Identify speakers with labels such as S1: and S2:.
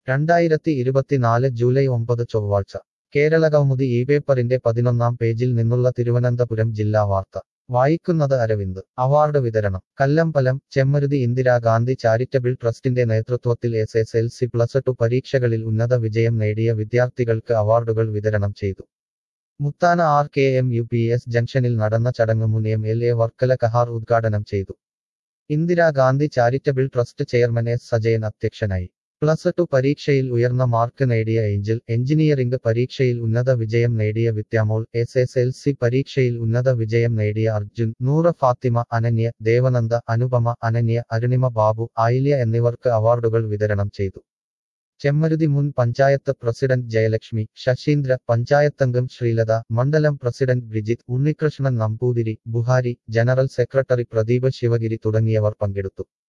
S1: രണ്ടായിരത്തി ഇരുപത്തിനാല് ജൂലൈ ഒമ്പത് ചൊവ്വാഴ്ച കേരളകൗമുദി ഈ പേപ്പറിന്റെ പതിനൊന്നാം പേജിൽ നിന്നുള്ള തിരുവനന്തപുരം ജില്ലാ വാർത്ത വായിക്കുന്നത് അരവിന്ദ് അവാർഡ് വിതരണം കല്ലമ്പലം ചെമ്മരുതി ഇന്ദിരാഗാന്ധി ചാരിറ്റബിൾ ട്രസ്റ്റിന്റെ നേതൃത്വത്തിൽ S S L C plus two പരീക്ഷകളിൽ ഉന്നത വിജയം നേടിയ വിദ്യാർത്ഥികൾക്ക് അവാർഡുകൾ വിതരണം ചെയ്തു Muthana R K M U P S ജംഗ്ഷനിൽ നടന്ന ചടങ്ങ് മുൻ M L A Varkala Kahar ഉദ്ഘാടനം ചെയ്തു Indira Gandhi charitable trust chairman S Sajayan അധ്യക്ഷനായി പ്ലസ് ടു പരീക്ഷയിൽ ഉയർന്ന മാർക്ക് നേടിയ ഏഞ്ചൽ എഞ്ചിനീയറിംഗ് പരീക്ഷയിൽ ഉന്നത വിജയം നേടിയ Vidyamol S S L C പരീക്ഷയിൽ ഉന്നത വിജയം നേടിയ അർജുൻ നൂറ ഫാത്തിമ അനന്യ ദേവനന്ദ അനുപമ അനന്യ അരുണിമ ബാബു ആയില്യ എന്നിവർക്ക് അവാർഡുകൾ വിതരണം ചെയ്തു ചെമ്മരുതി മുൻ പഞ്ചായത്ത് പ്രസിഡന്റ് ജയലക്ഷ്മി ശശീന്ദ്ര പഞ്ചായത്തംഗം ശ്രീലത മണ്ഡലം president Brijith Unnikrishnan Namboothiri Buhari general secretary Pradeep Sivagiri തുടങ്ങിയവർ പങ്കെടുത്തു